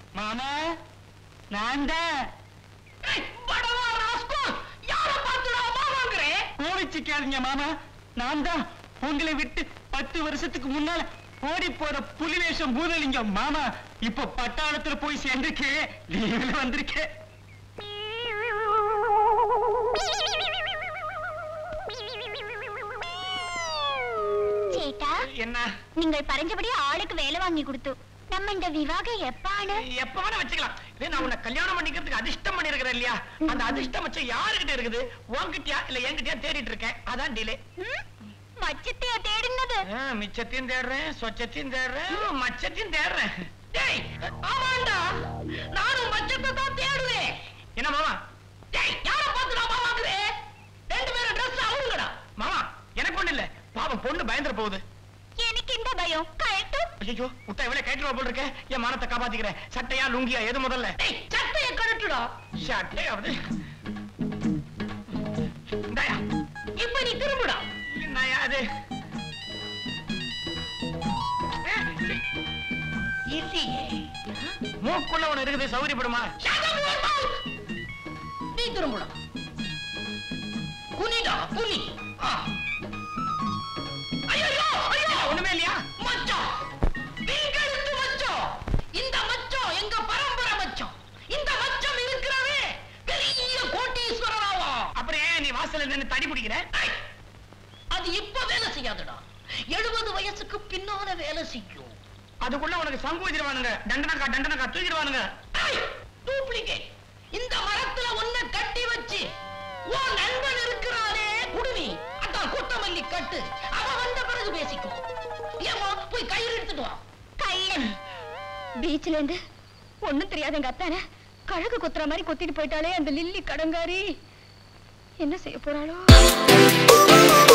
மாமா நான் தான் கோவிச்சுக்காதீங்க மாமா நான் தான் உங்களை விட்டு பத்து வருஷத்துக்கு முன்னால ஓடி போற புலி வேஷம் பூதலிங்கம் மாமா இப்ப பட்டாளத்துல போய் சேர்ந்திருக்கேன் லீவ்ல வந்திருக்கேன் ചേട്ടാ என்ன നിങ്ങൾ പറഞ്ഞപടി ആൾക്ക് വേല വാങ്ങി കൊടുത്തു നമ്മന്റെ വിവാഹം എപ്പാണ് எப்ப வேணா வச்சுக்கலாம் இதே நான் உன்னை கல்யாணம் பண்ணிக்கிறதுக்கு அதிர்ஷ்டம் பண்ணிருக்கிறேன் இல்லையா அந்த அதிர்ஷ்டம் வச்சு யாருகிட்ட இருக்குது உன்கிட்டயா இல்ல என்கிட்டயா தேடிட்டு இருக்கேன் அதான் டிலே ഉം? മച്ചത്തെയാ തേടുന്നത് மிச்சத்தையும் தேடுறேன் சொச்சத்தையும் தேடுறேன் மச்சத்தையும் தேடுறேன் டேய் ஆமாண்டா நானும் மச்சத்தை தான் தேடுவேன் என்ன மாமா டேய் யார பார்த்து நான் மாமாக்குறேன் ரெண்டு பேரும் ட்ரெஸ் அவங்கடா மாமா எனக்கு ஒண்ணு இல்ல பாவம் பொண்ணு பயந்துற போகுது എനിക്ക് എന്താ ഭയം കയട്ടു ஐயோ முட்டை இவ்வளவு கேட்டுருவா போல் இருக்க என் மானத்தை காப்பாத்திக்கிறேன் சட்டையா லுங்கியா எது முதல்ல சட்டையை கழட்டுடா சட்டையாவது இந்தாயா இப்ப நீ திரும்புடா என்னயா அது இல்லையே மூக்குள்ள ஒண்ணு இருக்குது சௌரியப்படுமா நீ திரும்புடா குனிடா குனி ஆ ஐயோ ஐயோ ஒண்ணுமே இல்லையா மச்சம் நீங்களுக்கு மச்சம் இந்த மச்சம் எங்க பரம்பரை மச்சம் இந்த மச்சம் இருக்கிறவே பெரிய கோட்டீஸ்வரராவா அப்புறம் ஏன் நீ வாசல்ல நின்னு தடி பிடிக்கிற ஐ! அது இப்ப வேலை செய்யாதுடா எழுபது வயசுக்கு பின்னால வேலை செய்யும் அதுக்குள்ள உனக்கு சங்கு வச்சிருவானுங்க தண்டனக்கா தண்டனக்கா தூக்கிடுவானுங்க டூப்ளிகேட் இந்த மரத்துல ஒன்ன கட்டி வச்சு உன் நண்பன் இருக்கிறானே குடுமி அதான் குட்டமல்லி கட்டு அவன் வந்த பிறகு பேசிக்கும் ஏமா போய் கயிறு எடுத்துட்டு வா കള്ളൻ ബീച്ചിലേന്ത് ഒന്നും தெரியாத எங்க அத்தான கழகு குத்துற மாதிரி கொத்திட்டு போயிட்டாலே அந்த லில்லி கடங்காரி என்ன செய்ய போறாளோ